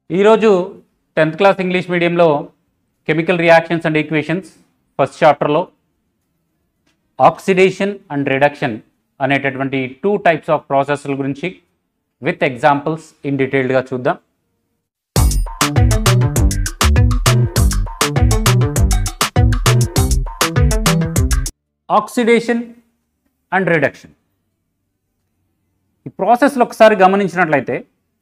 ఈరోజు tenth class English మీడియంలో chemical reactions and equations first చాప్టర్లో ఆక్సిడేషన్ అండ్ రిడక్షన్ అనేటటువంటి టూ టైప్స్ ఆఫ్ ప్రాసెస్ల గురించి విత్ ఎగ్జాంపుల్స్ ఇన్ డీటెయిల్డ్గా చూద్దాం ఆక్సిడేషన్ అండ్ రిడక్షన్ ఈ ప్రాసెస్లో ఒకసారి గమనించినట్లయితే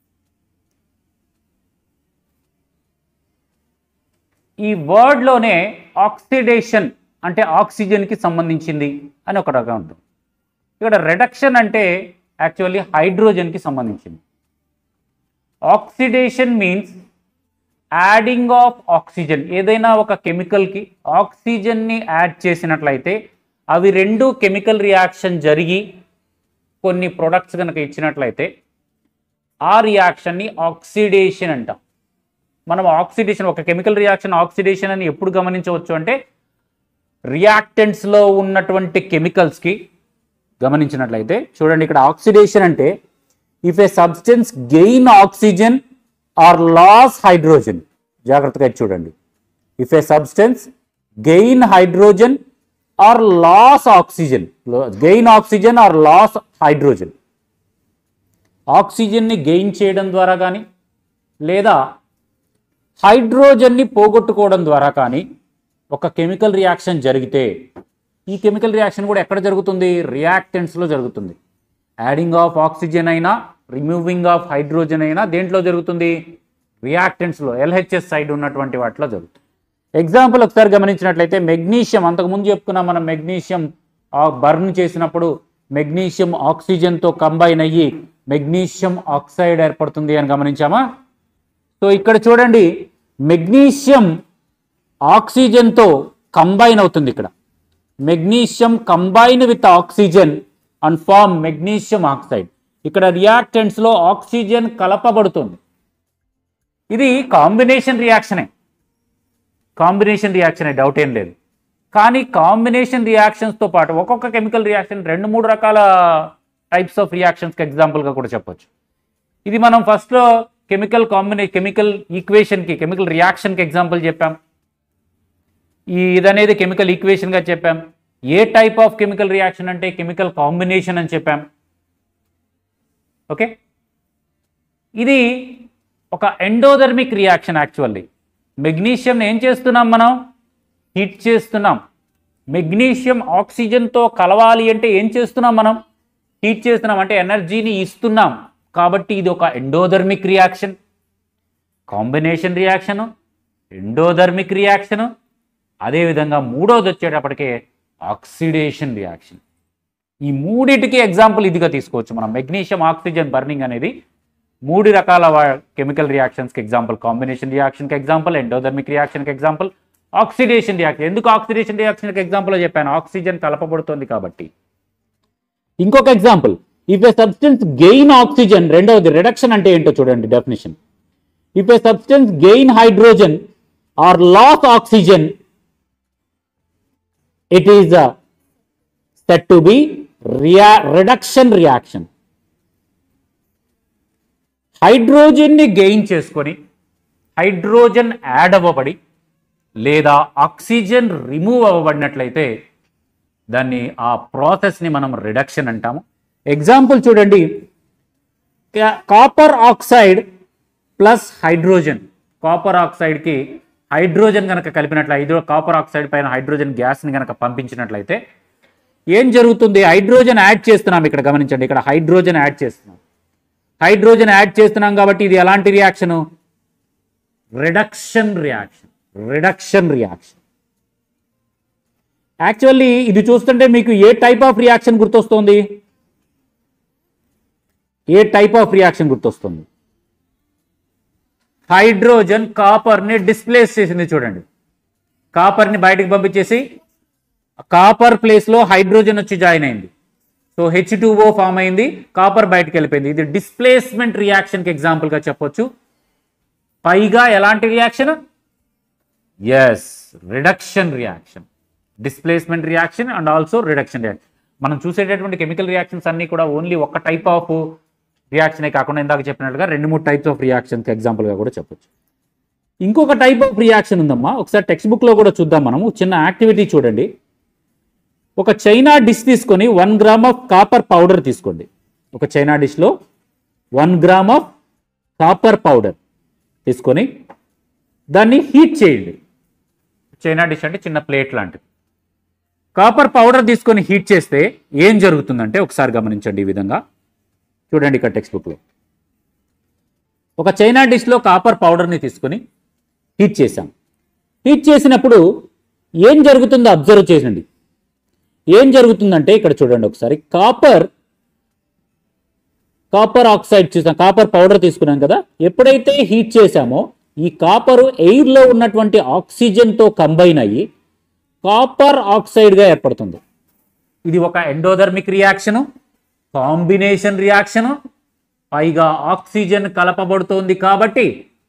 ఈ వర్డ్లోనే ఆక్సిడేషన్ అంటే ఆక్సిజన్కి సంబంధించింది అని ఒక రకం ఉంటుంది ఇక్కడ రిడక్షన్ అంటే యాక్చువల్లీ హైడ్రోజన్కి సంబంధించింది oxidation means adding of oxygen ఏదైనా ఒక కెమికల్కి ఆక్సిజన్ని యాడ్ చేసినట్లయితే అవి రెండు కెమికల్ రియాక్షన్ జరిగి కొన్ని ప్రొడక్ట్స్ కనుక ఇచ్చినట్లయితే ఆ రియాక్షన్ని ఆక్సిడేషన్ అంటాం మనం ఆక్సిడేషన్ ఒక కెమికల్ రియాక్షన్ ఆక్సిడేషన్ అని ఎప్పుడు గమనించవచ్చు అంటే రియాక్టెంట్స్లో ఉన్నటువంటి కెమికల్స్కి గమనించినట్లయితే చూడండి ఇక్కడ ఆక్సిడేషన్ అంటే if a substance gain oxygen or loss hydrogen జాగ్రత్తగా ఇది చూడండి if a substance gain hydrogen or loss oxygen gain oxygen or loss hydrogen ఆక్సిజన్ని గెయిన్ చేయడం ద్వారా కానీ లేదా హైడ్రోజన్ని పోగొట్టుకోవడం ద్వారా కానీ ఒక కెమికల్ రియాక్షన్ జరిగితే ఈ కెమికల్ రియాక్షన్ కూడా ఎక్కడ జరుగుతుంది రియాక్టెంట్స్లో జరుగుతుంది యాడింగ్ ఆఫ్ ఆక్సిజన్ అయినా రిమూవింగ్ ఆఫ్ హైడ్రోజన్ అయినా దేంట్లో జరుగుతుంది రియాక్టెంట్స్లో ఎల్హెచ్ఎస్ సైడ్ ఉన్నటువంటి వాటిలో జరుగుతుంది ఎగ్జాంపుల్ ఒకసారి గమనించినట్లయితే మెగ్నీషియం అంతకుముందు చెప్పుకున్నాం మనం మెగ్నీషియం బర్న్ చేసినప్పుడు మెగ్నీషియం ఆక్సిజన్తో కంబైన్ అయ్యి మెగ్నీషియం ఆక్సైడ్ ఏర్పడుతుంది అని గమనించామా సో ఇక్కడ చూడండి మెగ్నీషియం ఆక్సిజన్తో కంబైన్ అవుతుంది ఇక్కడ magnesium combine with oxygen and form magnesium oxide ఇక్కడ రియాక్టెంట్స్లో ఆక్సిజన్ కలపబడుతుంది ఇది కాంబినేషన్ రియాక్షనే కాంబినేషన్ రియాక్షనే డౌట్ ఏం లేదు కానీ కాంబినేషన్ రియాక్షన్స్తో పాటు ఒక్కొక్క కెమికల్ రియాక్షన్ రెండు మూడు రకాల టైప్స్ ఆఫ్ రియాక్షన్స్కి ఎగ్జాంపుల్గా కూడా చెప్పొచ్చు ఇది మనం ఫస్ట్లో కెమికల్ కాంబినే కెమికల్ ఈక్వేషన్కి కెమికల్ రియాక్షన్కి ఎగ్జాంపుల్ చెప్పాం ఈ ఇదనేది కెమికల్ ఈక్వేషన్గా చెప్పాం ఏ టైప్ ఆఫ్ కెమికల్ రియాక్షన్ అంటే కెమికల్ కాంబినేషన్ అని చెప్పాం ఓకే ఇది ఒక ఎండోధర్మిక్ రియాక్షన్ యాక్చువల్లీ మెగ్నీషియం ఏం చేస్తున్నాం మనం హీట్ చేస్తున్నాం మెగ్నీషియం ఆక్సిజన్తో కలవాలి అంటే ఏం చేస్తున్నాం మనం హీట్ చేస్తున్నాం అంటే ఎనర్జీని ఇస్తున్నాం కాబట్టి ఇది ఒక endothermic reaction combination reaction endothermic reaction అదేవిధంగా మూడోది వచ్చేటప్పటికే ఆక్సిడేషన్ రియాక్షన్ ఈ మూడిటికి ఎగ్జాంపుల్ ఇదిగా తీసుకోవచ్చు మనం మెగ్నీషియం ఆక్సిజన్ బర్నింగ్ అనేది మూడు రకాల కెమికల్ రియాక్షన్స్కి ఎగ్జాంపుల్ కాంబినేషన్ రియాక్షన్కి ఎగ్జాంపుల్ ఎండోధర్మిక్ రియాక్షన్కి ఎగ్జాంపుల్ ఆక్సిడేషన్ రియాక్షన్ ఎందుకు ఆక్సిడేషన్ రియాక్షన్కి ఎగ్జాంపుల్ చెప్పాను ఆక్సిజన్ కలపబడుతుంది కాబట్టి ఇంకొక example if a substance gain oxygen రెండవది రిడక్షన్ అంటే ఏంటో చూడండి definition if a substance gain hydrogen or loss oxygen it is said to be రియా రిడక్షన్ రియాక్షన్ హైడ్రోజన్ని గెయిన్ చేసుకొని హైడ్రోజన్ యాడ్ అవ్వబడి లేదా ఆక్సిజన్ రిమూవ్ అవ్వబడినట్లయితే దాన్ని ఆ ప్రాసెస్ని మనం రిడక్షన్ అంటాము ఎగ్జాంపుల్ చూడండి copper oxide plus hydrogen copper ఆక్సైడ్కి హైడ్రోజన్ కనుక కలిపినట్లు హైడ్రో కాపర్ ఆక్సైడ్ పైన హైడ్రోజన్ గ్యాస్ని కనుక పంపించినట్లయితే ఏం జరుగుతుంది హైడ్రోజన్ యాడ్ చేస్తున్నాం ఇక్కడ గమనించండి ఇక్కడ హైడ్రోజన్ యాడ్ చేస్తున్నాం హైడ్రోజన్ యాడ్ చేస్తున్నాం కాబట్టి ఇది ఎలాంటి reaction reduction reaction reduction reaction actually ఇది చూస్తుంటే మీకు ఏ టైప్ ఆఫ్ రియాక్షన్ గుర్తొస్తుంది ఏ టైప్ ఆఫ్ రియాక్షన్ గుర్తొస్తుంది హైడ్రోజన్ కాపర్ని డిస్ప్లేస్ చేసింది చూడండి కాపర్ని బయటకు పంపించేసి కాపర్ ప్లేస్లో హైడ్రోజన్ వచ్చి జాయిన్ అయింది సో హెచ్ టూఓ ఫామ్ అయింది కాపర్ బయటకు వెళ్ళిపోయింది ఇది డిస్ప్లేస్మెంట్ రియాక్షన్కి ఎగ్జాంపుల్గా చెప్పొచ్చు పైగా ఎలాంటి reaction yes reduction reaction displacement reaction and also reduction reaction మనం చూసేటటువంటి కెమికల్ రియాక్షన్స్ అన్నీ కూడా ఓన్లీ ఒక టైప్ ఆఫ్ రియాక్షనే కాకుండా ఇందాక చెప్పినట్లుగా రెండు మూడు టైప్స్ ఆఫ్ రియాక్షన్కి ఎగ్జాంపుల్గా కూడా చెప్పొచ్చు ఇంకొక టైప్ ఆఫ్ రియాక్షన్ ఉందమ్మా ఒకసారి టెక్స్ట్ బుక్లో కూడా చూద్దాం మనము చిన్న యాక్టివిటీ చూడండి ఒక చైనా డిష్ తీసుకొని one gram of copper powder తీసుకోండి ఒక చైనా డిష్లో one gram of copper powder తీసుకొని దాన్ని హీట్ చేయండి చైనా డిష్ అంటే చిన్న ప్లేట్ లాంటిది కాపర్ పౌడర్ తీసుకొని హీట్ చేస్తే ఏం జరుగుతుందంటే ఒకసారి గమనించండి ఈ విధంగా చూడండి ఇక్కడ టెక్స్ట్ బుక్లో ఒక చైనా డిష్లో కాపర్ పౌడర్ని తీసుకొని హీట్ చేశాం హీట్ చేసినప్పుడు ఏం జరుగుతుందో అబ్జర్వ్ చేసండి ఏం జరుగుతుందంటే ఇక్కడ చూడండి ఒకసారి కాపర్ కాపర్ ఆక్సైడ్ చూసాం కాపర్ పౌడర్ తీసుకున్నాం కదా ఎప్పుడైతే హీట్ చేశామో ఈ కాపరు ఎయిర్లో ఉన్నటువంటి ఆక్సిజన్తో కంబైన్ అయ్యి కాపర్ ఆక్సైడ్గా ఏర్పడుతుంది ఇది ఒక ఎండోధర్మిక్ రియాక్షను కాంబినేషన్ రియాక్షను పైగా ఆక్సిజన్ కలపబడుతోంది కాబట్టి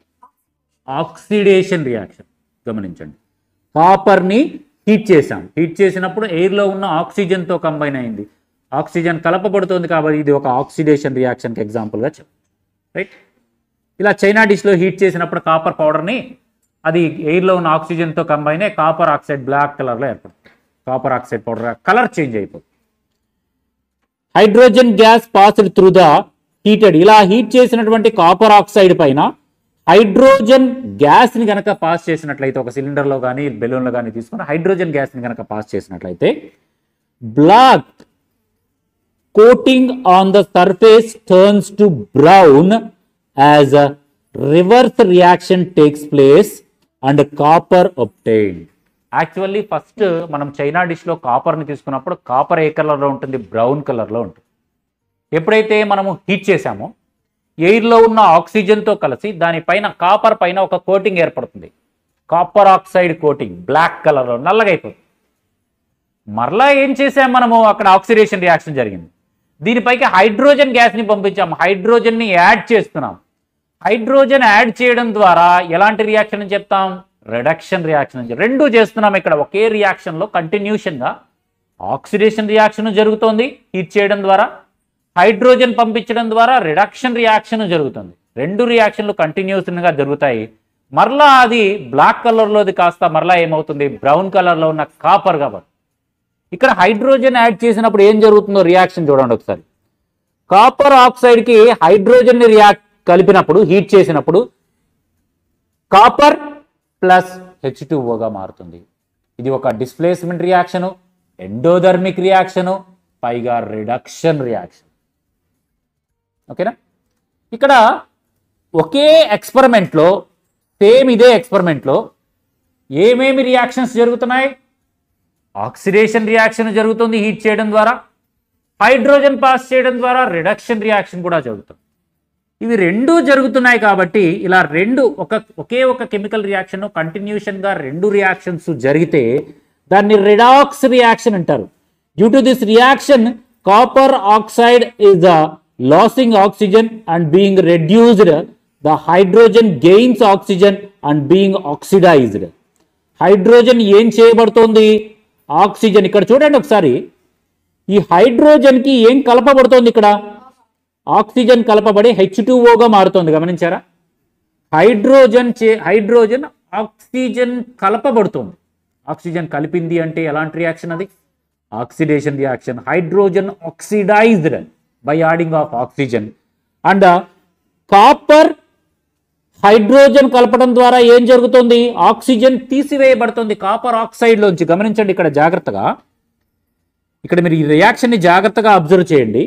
ఆక్సిడేషన్ రియాక్షన్ గమనించండి కాపర్ని హీట్ చేసాం హీట్ చేసినప్పుడు ఎయిర్లో ఉన్న ఆక్సిజన్తో కంబైన్ అయింది ఆక్సిజన్ కలపబడుతోంది కాబట్టి ఇది ఒక ఆక్సిడేషన్ రియాక్షన్కి ఎగ్జాంపుల్గా చెప్పు రైట్ ఇలా చైనా డిష్లో హీట్ చేసినప్పుడు కాపర్ పౌడర్ని అది ఎయిర్లో ఉన్న ఆక్సిజన్తో కంబైన్ అయ్యి కాపర్ ఆక్సైడ్ బ్లాక్ కలర్లో ఏర్పడుతుంది copper oxide powder colour change అయిపోతుంది hydrogen gas passed through the heated ఇలా హీట్ చేసినటువంటి కాపర్ ఆక్సైడ్ పైన హైడ్రోజన్ గ్యాస్ని కనుక పాస్ చేసినట్లయితే ఒక సిలిండర్లో కానీ బెలూన్లో కానీ తీసుకుని హైడ్రోజన్ గ్యాస్ని కనుక పాస్ చేసినట్లయితే black coating on the surface turns to brown as a reverse reaction takes place and copper obtained. Actually first మనం చైనా డిష్లో కాపర్ని తీసుకున్నప్పుడు కాపర్ ఏ కలర్లో ఉంటుంది బ్రౌన్ కలర్లో ఉంటుంది ఎప్పుడైతే మనము హీట్ చేసామో ఎయిర్లో ఉన్న ఆక్సిజన్తో కలిసి దానిపైన కాపర్ పైన ఒక కోటింగ్ ఏర్పడుతుంది కాపర్ ఆక్సైడ్ కోటింగ్ బ్లాక్ కలర్లో నల్లగా అయిపోతుంది మరలా ఏం చేసాం మనము అక్కడ ఆక్సిడేషన్ రియాక్షన్ జరిగింది దీనిపైకి హైడ్రోజన్ గ్యాస్ని పంపించాం హైడ్రోజన్ని యాడ్ చేస్తున్నాం హైడ్రోజన్ యాడ్ చేయడం ద్వారా ఎలాంటి రియాక్షన్ అని చెప్తాం రిడక్షన్ రియాక్షన్ అని చెప్- రెండు చేస్తున్నాం ఇక్కడ ఒకే రియాక్షన్లో కంటిన్యూషన్గా ఆక్సిడేషన్ రియాక్షన్ జరుగుతోంది హీట్ చేయడం ద్వారా హైడ్రోజన్ పంపించడం ద్వారా రిడక్షన్ రియాక్షన్ జరుగుతుంది రెండు రియాక్షన్లు కంటిన్యూస్గా జరుగుతాయి మరలా అది బ్లాక్ కలర్లోది కాస్త మరలా ఏమవుతుంది బ్రౌన్ కలర్లో ఉన్న కాపర్ కాబట్టి ఇక్కడ హైడ్రోజన్ యాడ్ చేసినప్పుడు ఏం జరుగుతుందో రియాక్షన్ చూడండి ఒకసారి కాపర్ ఆక్సైడ్కి హైడ్రోజన్ని రియాక్ట్ కలిపినప్పుడు హీట్ చేసినప్పుడు కాపర్ ప్లస్ హెచ్ గా మారుతుంది ఇది ఒక డిస్ప్లేస్మెంట్ రియాక్షను ఎండోధర్మిక్ రియాక్షను పైగా రిడక్షన్ రియాక్షన్ ఓకేనా ఇక్కడ ఒకే ఎక్స్పెరిమెంట్లో సేమ్ ఇదే ఎక్స్పెరిమెంట్లో ఏమేమి రియాక్షన్స్ జరుగుతున్నాయి ఆక్సిడేషన్ రియాక్షన్ జరుగుతుంది హీట్ చేయడం ద్వారా హైడ్రోజన్ పాస్ చేయడం ద్వారా రిడక్షన్ రియాక్షన్ కూడా జరుగుతుంది ఇవి రెండు జరుగుతున్నాయి కాబట్టి ఇలా రెండు ఒక ఒకే ఒక కెమికల్ రియాక్షన్ కంటిన్యూషన్గా రెండు రియాక్షన్స్ జరిగితే దాన్ని రిడాక్స్ రియాక్షన్ అంటారు due to this reaction copper oxide is the losing oxygen and being reduced the hydrogen gains oxygen and being oxidised hydrogen ఏం చేయబడుతోంది ఆక్సిజన్ ఇక్కడ చూడండి ఒకసారి ఈ హైడ్రోజన్కి ఏం కలపబడుతోంది ఇక్కడ ఆక్సిజన్ కలపబడి హెచ్ గా మారుతోంది గమనించారా హైడ్రోజన్ చే హైడ్రోజన్ ఆక్సిజన్ కలపబడుతోంది ఆక్సిజన్ కలిపింది అంటే ఎలాంటి రియాక్షన్ అది oxidation reaction hydrogen oxidised by adding of oxygen and copper hydrogen కలపడం ద్వారా ఏం జరుగుతుంది ఆక్సిజన్ తీసివేయబడుతుంది కాపర్ ఆక్సైడ్ లోంచి గమనించండి ఇక్కడ జాగ్రత్తగా ఇక్కడ మీరు ఈ రియాక్షన్ని జాగ్రత్తగా అబ్జర్వ్ చేయండి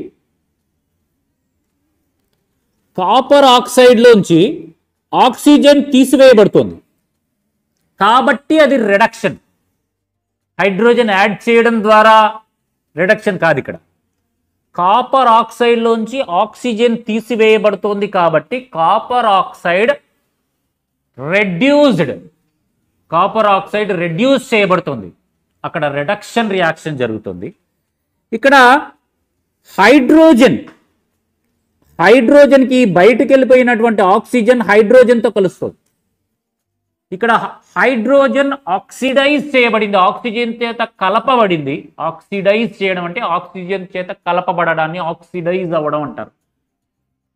కాపర్ ఆక్సైడ్ లోంచి ఆక్సిజన్ తీసివేయబడుతుంది కాబట్టి అది రిడక్షన్ హైడ్రోజన్ యాడ్ చేయడం ద్వారా రిడక్షన్ కాదు ఇక్కడ కాపర్ ఆక్సైడ్లోంచి ఆక్సిజన్ తీసివేయబడుతోంది కాబట్టి copper oxide reduced copper oxide reduce చేయబడుతుంది అక్కడ రిడక్షన్ రియాక్షన్ జరుగుతుంది ఇక్కడ హైడ్రోజన్ హైడ్రోజన్కి బయటకు వెళ్ళిపోయినటువంటి ఆక్సిజన్ హైడ్రోజన్తో కలుస్తుంది ఇక్కడ హ- హైడ్రోజన్ ఆక్సిడైజ్ చేయబడింది ఆక్సిజన్ చేత కలపబడింది ఆక్సిడైజ్ చేయడం అంటే ఆక్సిజన్ చేత కలపబడడాన్ని ఆక్సిడైజ్ అవ్వడం అంటారు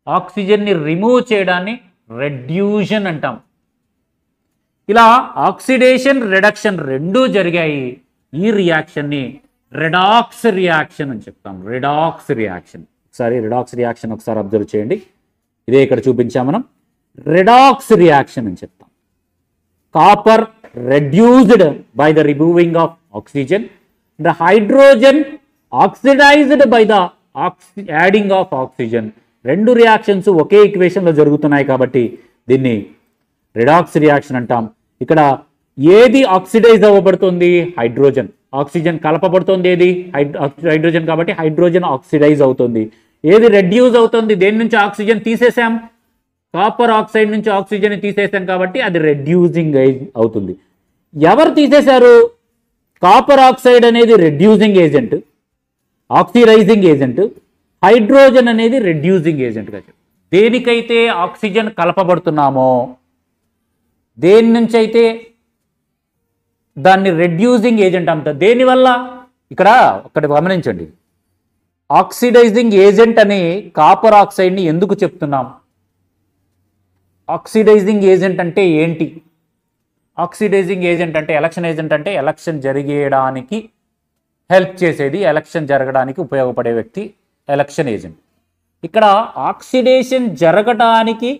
ఆక్సిజన్ని రిమూవ్ చేయడాన్ని రెడ్యూషన్ అంటాం ఇలా ఆక్సిడేషన్ రిడక్షన్ రెండూ జరిగాయి ఈ రియాక్షన్ని రెడాక్స్ రియాక్షన్ అని చెప్తాం రెడాక్స్ రియాక్షన్ ఒకసారి రెడాక్స్ రియాక్షన్ ఒకసారి అబ్జర్వ్ చేయండి ఇదే ఇక్కడ చూపించాం మనం రెడాక్స్ రియాక్షన్ అని చెప్తాం copper reduced by the removing of oxygen the hydrogen oxidised by the ఆక్సి యాడింగ్ ఆఫ్ ఆక్సిజన్ రెండు రియాక్షన్స్ ఒకే ఈక్వేషన్లో జరుగుతున్నాయి కాబట్టి దీన్ని రిడాక్స్ రియాక్షన్ అంటాం ఇక్కడ ఏది ఆక్సిడైజ్ అవ్వబడుతుంది హైడ్రోజన్ ఆక్సిజన్ కలపబడుతుంది ఏది హైడ్- హైడ్రోజన్ కాబట్టి హైడ్రోజన్ ఆక్సిడైజ్ అవుతుంది ఏది రెడ్యూస్ అవుతుంది దేని నుంచి ఆక్సిజన్ తీసేసాం కాపర్ ఆక్సైడ్ నుంచి ఆక్సిజన్ తీసేసాం కాబట్టి అది రెడ్యూసింగ్ అవుతుంది ఎవరు తీసేశారు కాపర్ ఆక్సైడ్ అనేది reducing agent oxidising agent hydrogen అనేది రెడ్యూసింగ్ ఏజెంట్గా చెప్పు దేనికైతే ఆక్సిజన్ కలపబడుతున్నామో దేని నుంచి అయితే దాన్ని రెడ్యూసింగ్ ఏజెంట్ అంట దేనివల్ల ఇక్కడ ఒకటి గమనించండి ఆక్సిడైజింగ్ ఏజెంట్ అని కాపర్ ఆక్సైడ్ని ఎందుకు చెప్తున్నాం ఆక్సిడైజింగ్ ఏజెంట్ అంటే ఏంటి ఆక్సిడైజింగ్ ఏజెంట్ అంటే ఎలక్షన్ ఏజెంట్ అంటే ఎలక్షన్ జరిగేయడానికి హెల్ప్ చేసేది ఎలక్షన్ జరగడానికి ఉపయోగపడే వ్యక్తి ఎలక్షన్ ఏజెంట్ ఇక్కడ ఆక్సిడేషన్ జరగడానికి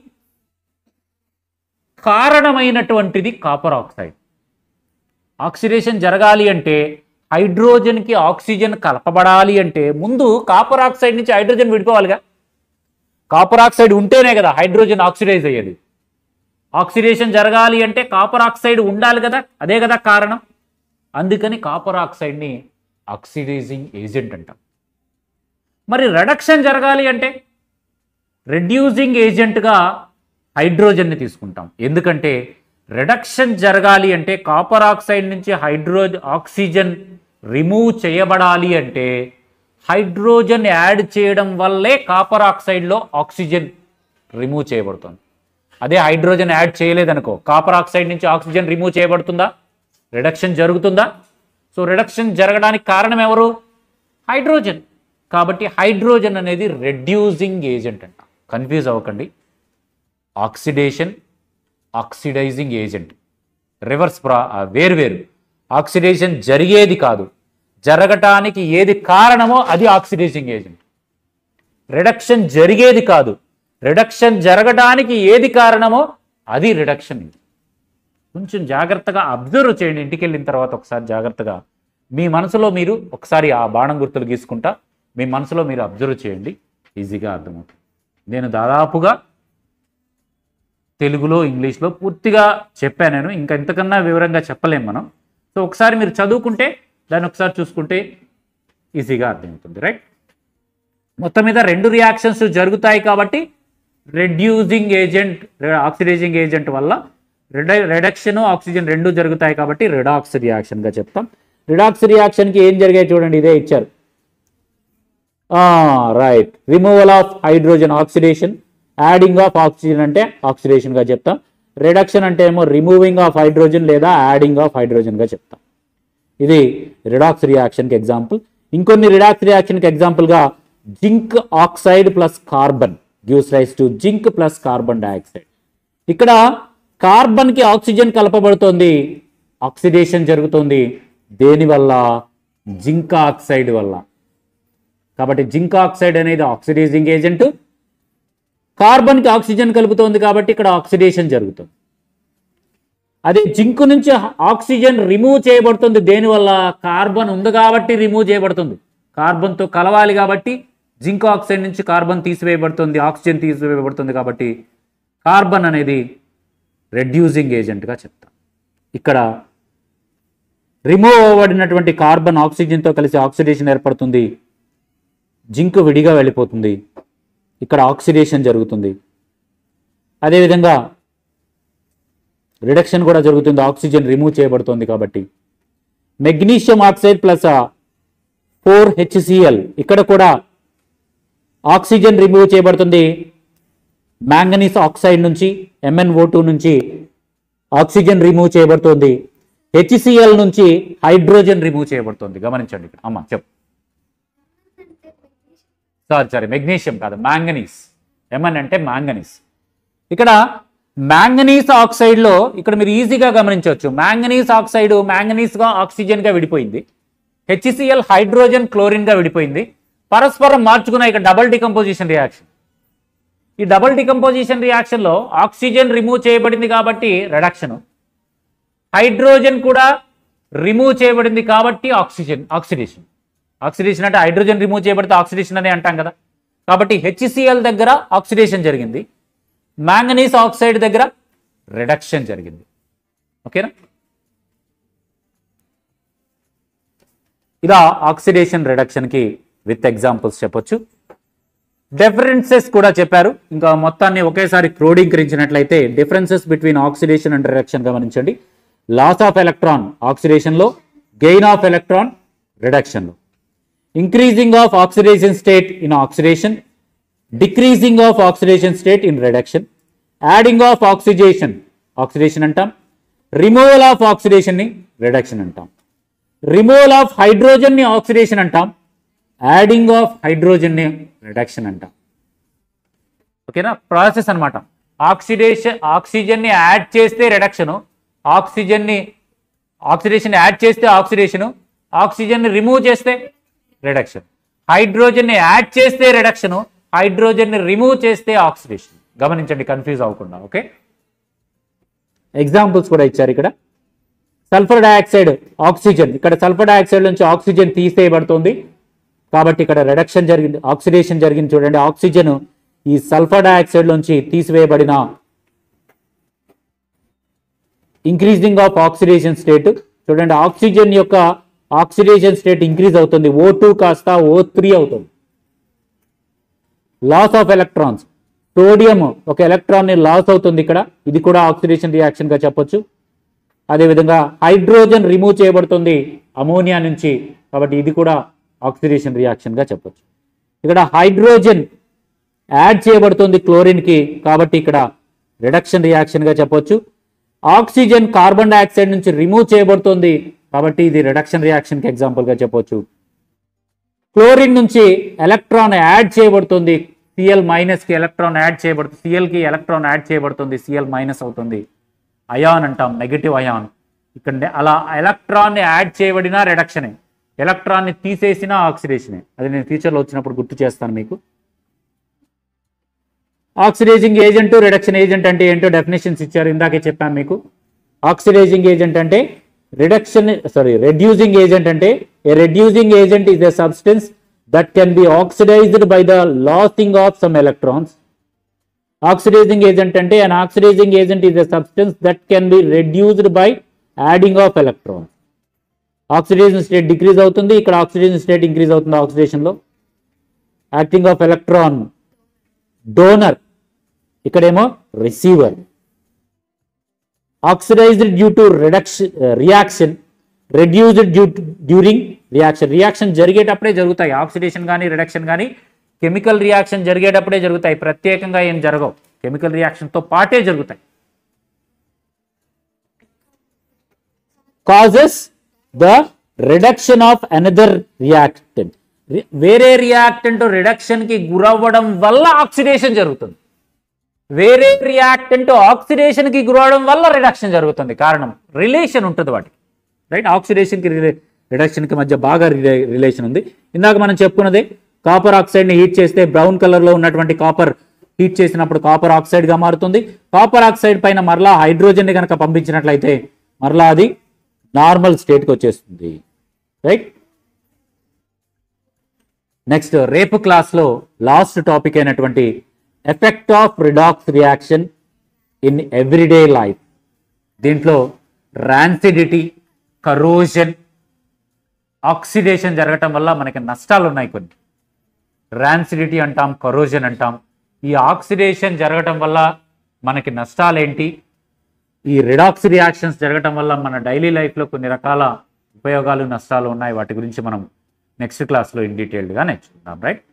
కారణమైనటువంటిది కాపర్ ఆక్సైడ్ ఆక్సిడేషన్ జరగాలి అంటే హైడ్రోజన్కి ఆక్సిజన్ కలపబడాలి అంటే ముందు కాపర్ ఆక్సైడ్ నుంచి హైడ్రోజన్ విడిపోవాలిగా కాపర్ ఆక్సైడ్ ఉంటేనే కదా హైడ్రోజన్ ఆక్సిడైజ్ అయ్యేది ఆక్సిడేషన్ జరగాలి అంటే కాపర్ ఆక్సైడ్ ఉండాలి కదా అదే కదా కారణం అందుకని కాపర్ ఆక్సైడ్ని ఆక్సిడైజింగ్ ఏజెంట్ అంటాం మరి రెడక్షన్ జరగాలి అంటే రెడ్యూసింగ్ ఏజెంట్గా హైడ్రోజన్ని తీసుకుంటాం ఎందుకంటే రిడక్షన్ జరగాలి అంటే కాపర్ ఆక్సైడ్ నుంచి హైడ్రో ఆక్సిజన్ రిమూవ్ చేయబడాలి అంటే హైడ్రోజన్ యాడ్ చేయడం వల్లే కాపర్ ఆక్సైడ్లో ఆక్సిజన్ రిమూవ్ చేయబడుతుంది అదే హైడ్రోజన్ యాడ్ చేయలేదనుకో కాపర్ ఆక్సైడ్ నుంచి ఆక్సిజన్ రిమూవ్ చేయబడుతుందా రిడక్షన్ జరుగుతుందా సో రిడక్షన్ జరగడానికి కారణం ఎవరు హైడ్రోజన్ కాబట్టి హైడ్రోజన్ అనేది రెడ్యూసింగ్ ఏజెంట్ అంట కన్ఫ్యూజ్ అవ్వకండి ఆక్సిడేషన్ ఆక్సిడైజింగ్ ఏజెంట్ రివర్స్ ప్రా ఆ, వేరువేరు ఆక్సిడేషన్ జరిగేది కాదు జరగటానికి ఏది కారణమో అది ఆక్సిడైజింగ్ ఏజెంట్ రిడక్షన్ జరిగేది కాదు రిడక్షన్ జరగడానికి ఏది కారణమో అది రిడక్షన్ కొంచెం జాగ్రత్తగా అబ్జర్వ్ చేయండి ఇంటికి వెళ్ళిన తర్వాత ఒకసారి జాగ్రత్తగా మీ మనసులో మీరు ఒకసారి ఆ బాణం గుర్తులు గీసుకుంటా మీ మనసులో మీరు అబ్జర్వ్ చేయండి ఈజీగా అర్థమవుతుంది నేను దాదాపుగా తెలుగులో ఇంగ్లీష్లో పూర్తిగా చెప్పాను నేను ఇంకా ఇంతకన్నా వివరంగా చెప్పలేం మనం సో ఒకసారి మీరు చదువుకుంటే దాన్ని ఒకసారి చూసుకుంటే ఈజీగా అర్థమవుతుంది రైట్ మొత్తం మీద రెండు రియాక్షన్స్ జరుగుతాయి కాబట్టి రెడ్యూసింగ్ ఏజెంట్ ఆక్సిడైజింగ్ ఏజెంట్ వల్ల రెడ రెడక్షన్ ఆక్సిజన్ రెండు జరుగుతాయి కాబట్టి రిడాక్స్ రియాక్షన్గా చెప్తాం రిడాక్స్ రియాక్షన్కి ఏం జరిగాయి చూడండి ఇదే ఇచ్చారు right removal of hydrogen oxidation adding of oxygen అంటే ఆక్సిడేషన్గా చెప్తాం రిడక్షన్ అంటే ఏమో రిమూవింగ్ ఆఫ్ హైడ్రోజన్ లేదా యాడింగ్ ఆఫ్ హైడ్రోజన్గా చెప్తాం ఇది రిడాక్స్ రియాక్షన్కి ఎగ్జాంపుల్ ఇంకొన్ని రిడాక్స్ రియాక్షన్కి ఎగ్జాంపుల్గా zinc oxide plus carbon gives rise to zinc plus carbon dioxide ఇక్కడ కార్బన్కి ఆక్సిజన్ కలపబడుతోంది ఆక్సిడేషన్ జరుగుతుంది దేనివల్ల జింక్ ఆక్సైడ్ వల్ల కాబట్టి జింక్ ఆక్సైడ్ అనేది ఆక్సిడైజింగ్ ఏజెంట్ కార్బన్కి ఆక్సిజన్ కలుపుతోంది కాబట్టి ఇక్కడ ఆక్సిడేషన్ జరుగుతుంది అదే జింక్ నుంచి ఆక్సిజన్ రిమూవ్ చేయబడుతుంది దేనివల్ల కార్బన్ ఉంది కాబట్టి రిమూవ్ చేయబడుతుంది కార్బన్తో కలవాలి కాబట్టి జింక్ ఆక్సైడ్ నుంచి కార్బన్ తీసివేయబడుతుంది ఆక్సిజన్ తీసివేయబడుతుంది కాబట్టి కార్బన్ అనేది రెడ్యూసింగ్ ఏజెంట్గా చెప్తాం ఇక్కడ రిమూవ్ అవ్వబడినటువంటి కార్బన్ ఆక్సిజన్తో కలిసి ఆక్సిడేషన్ ఏర్పడుతుంది జింక్ విడిగా వెళ్ళిపోతుంది ఇక్కడ ఆక్సిడేషన్ జరుగుతుంది అదేవిధంగా రిడక్షన్ కూడా జరుగుతుంది ఆక్సిజన్ రిమూవ్ చేయబడుతుంది కాబట్టి magnesium oxide plus four HCl ఇక్కడ కూడా ఆక్సిజన్ రిమూవ్ చేయబడుతుంది మ్యాంగనీస్ ఆక్సైడ్ నుంచి ఎంఎన్ఓ టూ నుంచి ఆక్సిజన్ రిమూవ్ చేయబడుతుంది హెచ్సిఎల్ నుంచి హైడ్రోజన్ రిమూవ్ చేయబడుతుంది గమనించండి ఇక్కడ అమ్మ చెప్పు సారీ సారీ మెగ్నీషియం కాదు మ్యాంగనీస్ ఎమన్ అంటే మ్యాంగనీస్ ఇక్కడ మ్యాంగనీస్ ఆక్సైడ్లో ఇక్కడ మీరు ఈజీగా గమనించవచ్చు మ్యాంగనీస్ ఆక్సైడ్ మ్యాంగనీస్గా ఆక్సిజన్గా విడిపోయింది హెచ్సిఎల్ హైడ్రోజన్ క్లోరిన్గా విడిపోయింది పరస్పరం మార్చుకున్న ఇక డబుల్ డికంపోజిషన్ రియాక్షన్ ఈ డబుల్ డికంపోజిషన్ రియాక్షన్లో ఆక్సిజన్ రిమూవ్ చేయబడింది కాబట్టి రిడక్షన్ హైడ్రోజన్ కూడా రిమూవ్ చేయబడింది కాబట్టి ఆక్సిజన్ ఆక్సిడేషన్ ఆక్సిడేషన్ అంటే హైడ్రోజన్ రిమూవ్ చేయబడితే ఆక్సిడేషన్ అని అంటాం కదా కాబట్టి హెచ్సిఎల్ దగ్గర ఆక్సిడేషన్ జరిగింది మ్యాంగనీస్ ఆక్సైడ్ దగ్గర రిడక్షన్ జరిగింది ఓకేనా ఇలా ఆక్సిడేషన్ రిడక్షన్కి విత్ ఎగ్జాంపుల్స్ చెప్పొచ్చు డిఫరెన్సెస్ కూడా చెప్పారు ఇంకా మొత్తాన్ని ఒకేసారి క్రోడీకరించినట్లయితే differences between oxidation and reduction గమనించండి లాస్ ఆఫ్ ఎలక్ట్రాన్ ఆక్సిడేషన్లో గెయిన్ ఆఫ్ ఎలక్ట్రాన్ రిడక్షన్లో increasing of oxidation state in oxidation decreasing of oxidation state in reduction adding of oxygenation oxidation అంటాం రిమూవల్ ఆఫ్ ఆక్సిడేషన్ని రిడక్షన్ అంటాం రిమూవల్ ఆఫ్ హైడ్రోజన్ని oxidation అంటాం adding of హైడ్రోజన్ని reduction అంటాం ఓకేనా ప్రాసెస్ అన్నమాట ఆక్సిడేషన్ ఆక్సిజన్ని యాడ్ చేస్తే రిడక్షను ఆక్సిజన్ని ఆక్సిడేషన్ యాడ్ చేస్తే ఆక్సిడేషను ఆక్సిజన్ని రిమూవ్ చేస్తే రిడక్షన్ హైడ్రోజన్ని యాడ్ చేస్తే రిడక్షను హైడ్రోజన్ని రిమూవ్ చేస్తే ఆక్సిడేషన్ గమనించండి కన్ఫ్యూజ్ అవ్వకుండా ఓకే ఎగ్జాంపుల్స్ కూడా ఇచ్చారు ఇక్కడ సల్ఫర్ డయాక్సైడ్ ఆక్సిజన్ ఇక్కడ సల్ఫర్ డయాక్సైడ్ నుంచి ఆక్సిజన్ తీసేయబడుతుంది కాబట్టి ఇక్కడ రిడక్షన్ జరిగింది ఆక్సిడేషన్ జరిగింది చూడండి ఆక్సిజన్ ఈ సల్ఫర్ డయాక్సైడ్ నుంచి తీసివేయబడిన ఇంక్రీజింగ్ ఆఫ్ ఆక్సిడేషన్ స్టేట్ చూడండి ఆక్సిజన్ యొక్క ఆక్సిడేషన్ స్టేట్ ఇంక్రీజ్ అవుతుంది ఓ టూ కాస్త ఓ త్రీ అవుతుంది లాస్ ఆఫ్ ఎలక్ట్రాన్స్ సోడియం ఒక ఎలక్ట్రాన్ ని లాస్ అవుతుంది ఇక్కడ ఇది కూడా ఆక్సిడేషన్ రియాక్షన్ గా చెప్పొచ్చు అదేవిధంగా హైడ్రోజన్ రిమూవ్ చేయబడుతుంది అమోనియా నుంచి కాబట్టి ఇది కూడా ఆక్సిడేషన్ రియాక్షన్ గా చెప్పొచ్చు ఇక్కడ హైడ్రోజన్ యాడ్ చేయబడుతుంది క్లోరిన్ కి కాబట్టి ఇక్కడ రిడక్షన్ రియాక్షన్ గా చెప్పొచ్చు ఆక్సిజన్ కార్బన్ డైఆక్సైడ్ నుంచి రిమూవ్ చేయబడుతుంది కాబట్టి ఇది రిడక్షన్ రియాక్షన్ కి ఎగ్జాంపుల్ గా చెప్పొచ్చు క్లోరిన్ నుంచి ఎలక్ట్రాన్ యాడ్ చేయబడుతుంది సిఎల్ మైనస్ కి ఎలక్ట్రాన్ యాడ్ చేయబడుతుంది సిఎల్ కి ఎలక్ట్రాన్ యాడ్ చేయబడుతుంది సిఎల్ మైనస్ అవుతుంది అయాన్ అంటాం నెగటివ్ అయాన్ ఇక్కడ నె- అలా ఎలక్ట్రాన్ ని యాడ్ చేయబడిన రిడక్షనే ఎలక్ట్రాన్ ని తీసేసిన ఆక్సిడేషనే అది నేను ఫ్యూచర్లో వచ్చినప్పుడు గుర్తు చేస్తాను మీకు ఆక్సిడైజింగ్ ఏజెంట్ రిడక్షన్ ఏజెంట్ అంటే ఏంటో డెఫినేషన్స్ ఇచ్చారు ఇందాకే చెప్పాను మీకు ఆక్సిడైజింగ్ ఏజెంట్ అంటే రిడక్షన్ సారీ రెడ్యూసింగ్ ఏజెంట్ అంటే a reducing agent is a substance that can be oxidised by the losing of some electrons oxidising agent అంటే an oxidising agent is a substance that can be reduced by adding of electrons oxidation state decrease అవుతుంది ఇక్కడ oxidation state increase అవుతుంది oxidation లో acting of electron donor ఇక్కడేమో receiver oxidised due to reduction reaction reduced due during reaction reaction జరిగేటప్పుడే జరుగుతాయి oxidation కానీ reduction కానీ chemical reaction జరిగేటప్పుడే జరుగుతాయి ప్రత్యేకంగా ఏం జరగవు కెమికల్ రియాక్షన్తో పాటే జరుగుతాయి causes the reduction of another reactant వేరే రియాక్టెంట్ రిడక్షన్ కి గురవ్వడం వల్ల ఆక్సిడేషన్ జరుగుతుంది వేరే రియాక్టెంట్ ఆక్సిడేషన్ కి గురవడం వల్ల రిడక్షన్ జరుగుతుంది కారణం రిలేషన్ ఉంటుంది వాటికి రైట్ ఆక్సిడేషన్ కి రిడక్షన్ కి మధ్య బాగా రిలేషన్ ఉంది ఇందాక మనం చెప్పుకున్నదే కాపర్ ఆక్సైడ్ ని హీట్ చేస్తే బ్రౌన్ కలర్ లో ఉన్నటువంటి కాపర్ హీట్ చేసినప్పుడు కాపర్ ఆక్సైడ్ గా మారుతుంది కాపర్ ఆక్సైడ్ పైన మరలా హైడ్రోజన్ ని కనుక పంపించినట్లయితే మరలా అది నార్మల్ స్టేట్ కి వచ్చేస్తుంది రైట్ నెక్స్ట్ రేపు క్లాస్లో లాస్ట్ టాపిక్ అయినటువంటి effect of redox reaction in everyday life దీంట్లో ర్యాన్సిడిటీ కరోజన్ ఆక్సిడేషన్ జరగటం వల్ల మనకి నష్టాలు ఉన్నాయి కొన్ని ర్యాన్సిడిటీ అంటాం కరోజన్ అంటాం ఈ ఆక్సిడేషన్ జరగటం వల్ల మనకి నష్టాలేంటి ఈ రిడాక్స్ రియాక్షన్స్ జరగటం వల్ల మన డైలీ లైఫ్లో కొన్ని రకాల ఉపయోగాలు నష్టాలు ఉన్నాయి వాటి గురించి మనం నెక్స్ట్ క్లాస్లో ఇన్ డీటెయిల్డ్గా నేర్చుకుందాం రైట్